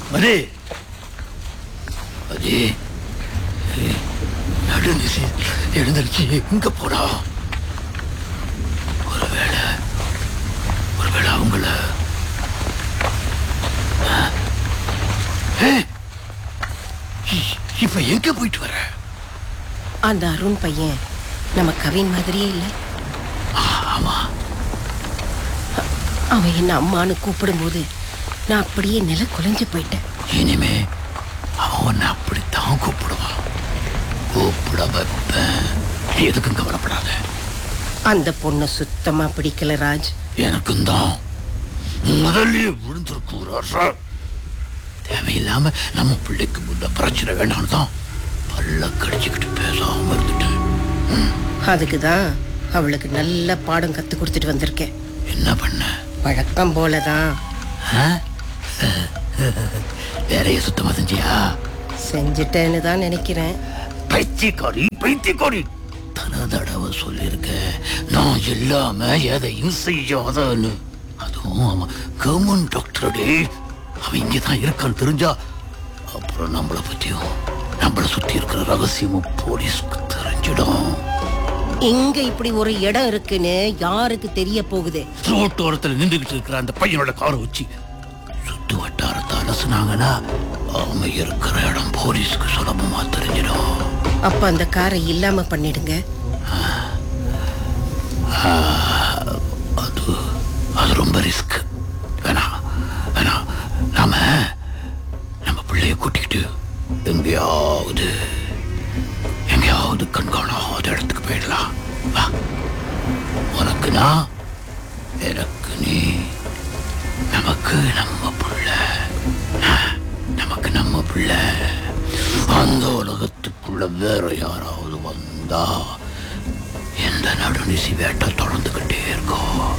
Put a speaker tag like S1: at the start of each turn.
S1: மதி மதி ஏய், நடுநிசி எழுந்திருச்சு எங்க போறா ஒருவேளை ஒருவேளை அவங்கள ஆ? ஏய், இ- இப்ப எங்க போயிட்டு வர
S2: அந்த அருண் பையன் நம்ம கவின் மாதிரியே இல்லை
S1: ஆமா
S2: அவன் என்ன அம்மான்னு கூப்பிடும்போது நான் அப்படியே நில குலைஞ்சு போயிட்டேன்
S1: இனிமே அவன் உன்னை அப்படித்தான் கூப்பிடுவான் கூப்பிட வைப்பேன் நீ எதுக்கும் கவலைப்படாத
S2: அந்த பொண்ணை சுத்தமா பிடிக்கல ராஜ்
S1: எனக்கும் தான் முதல்லயே விழுந்திருக்கூறாரா தேவையில்லாம நம்ம பிள்ளைக்கு முன்ன பிரச்சனை வேண்டாம்னு தான் பல்ல கடிச்சுக்கிட்டு பேசாம இருந்துட்டேன்
S2: அதுக்கு தான் அவளுக்கு நல்ல பாடம் கத்து கொடுத்துட்டு வந்திருக்கேன்
S1: என்ன பண்ண
S2: வழக்கம் போலதான்
S1: ஆ? வேலையை சுத்தமா செஞ்சியா
S2: செஞ்சிட்டேன்னு தான் நினைக்கிறேன்
S1: பைத்தியக்காரி பைத்தியக்காரி தன தடவை சொல்லியிருக்க நான் இல்லாம எதையும் செய்யாதன்னு அதுவும் அவன் கவர்மெண்ட் டாக்டரடே அவன் இங்கே தான் இருக்கான்னு தெரிஞ்சா அப்புறம் நம்மளை பத்தியும் நம்மளை சுத்தி இருக்கிற ரகசியமும் போலீஸ்க்கு தெரிஞ்சிடும்
S2: இங்க இப்படி ஒரு இடம் இருக்குன்னு யாருக்கு தெரிய போகுது
S1: ரோட்டோரத்தில் நின்றுகிட்டு இருக்கிற அந்த பையனோட காரை வச்சு சுத்து வட்டாரத்தை அலசுனாங்கன்னா அவங்க இருக்கிற இடம் போலீஸ்க்கு சுலபமா தெரிஞ்சிடும்
S2: அப்ப அந்த காரை இல்லாம பண்ணிடுங்க
S1: அது அது ரொம்ப ரிஸ்க் வேணாம் வேணாம் நாம நம்ம பிள்ளைய கூட்டிக்கிட்டு எங்கேயாவது எங்கேயாவது கண்காணாத இடத்துக்கு போயிடலாம் வா உனக்கு நான் எனக்கு நீ நமக்கு நம்ம பிள்ளை நமக்கு நம்ம பிள்ளை அந்த உலகத்துக்குள்ள வேற யாராவது வந்தா எந்த நடுநிசி வேட்டை தொடர்ந்துகிட்டே இருக்கும்